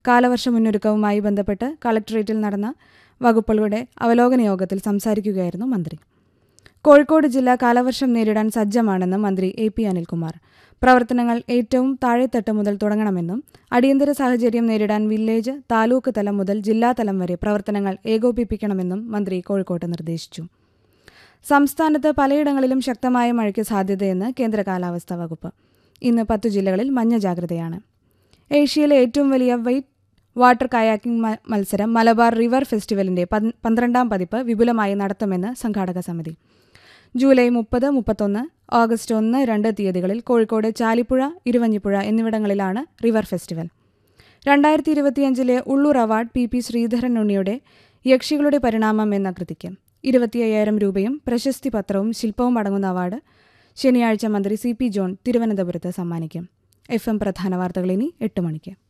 കാലവർഷ മുന്നൊരുക്കവുമായി ബന്ധപ്പെട്ട് കളക്ടറേറ്റിൽ നടന്ന വകുപ്പുകളുടെ അവലോകന യോഗത്തിൽ സംസാരിക്കുകയായിരുന്നു മന്ത്രി കോഴിക്കോട് ജില്ല കാലവർഷം നേരിടാൻ സജ്ജമാണെന്ന് മന്ത്രി എ പി അനിൽകുമാർ പ്രവർത്തനങ്ങൾ ഏറ്റവും താഴെത്തട്ട് മുതൽ തുടങ്ങണമെന്നും അടിയന്തര സാഹചര്യം നേരിടാൻ വില്ലേജ് താലൂക്ക് തലം മുതൽ ജില്ലാതലം വരെ പ്രവർത്തനങ്ങൾ ഏകോപിപ്പിക്കണമെന്നും മന്ത്രി കോഴിക്കോട്ട് നിർദ്ദേശിച്ചു സംസ്ഥാനത്ത് പലയിടങ്ങളിലും ശക്തമായ മഴയ്ക്ക് സാധ്യതയെന്ന് കേന്ദ്ര കാലാവസ്ഥാ വകുപ്പ് ഇന്ന് പത്തു ജില്ലകളിൽ മഞ്ഞ ജാഗ്രതയാണ് ഏഷ്യയിലെ ഏറ്റവും വലിയ വെയ്റ്റ് വാട്ടർ കയാക്കിംഗ് മ- മത്സരം മലബാർ റിവർ ഫെസ്റ്റിവലിന്റെ പൻ- പന്ത്രണ്ടാം പതിപ്പ് വിപുലമായി നടത്തുമെന്ന് സംഘാടക സമിതി ജൂലൈ മുപ്പത് മുപ്പത്തൊന്ന് ഓഗസ്റ്റ് ഒന്ന് രണ്ട് തീയതികളിൽ കോഴിക്കോട് ചാലിപ്പുഴ ഇരുവഞ്ഞിപ്പുഴ എന്നിവിടങ്ങളിലാണ് റിവർ ഫെസ്റ്റിവൽ രണ്ടായിരത്തി ഇരുപത്തിയഞ്ചിലെ Ulloor award P P Sreedharan ഉണ്ണിയുടെ യക്ഷികളുടെ പരിണാമം എന്ന കൃതിക്ക് ഇരുപത്തിയ്യായിരം രൂപയും പ്രശസ്തി പത്രവും ശില്പവും അടങ്ങുന്ന അവാർഡ് ശനിയാഴ്ച മന്ത്രി സി പി ജോൺ തിരുവനന്തപുരത്ത് സമ്മാനിക്കും എഫ് എം പ്രധാന വാർത്തകൾ ഇനി എട്ട് മണിക്ക്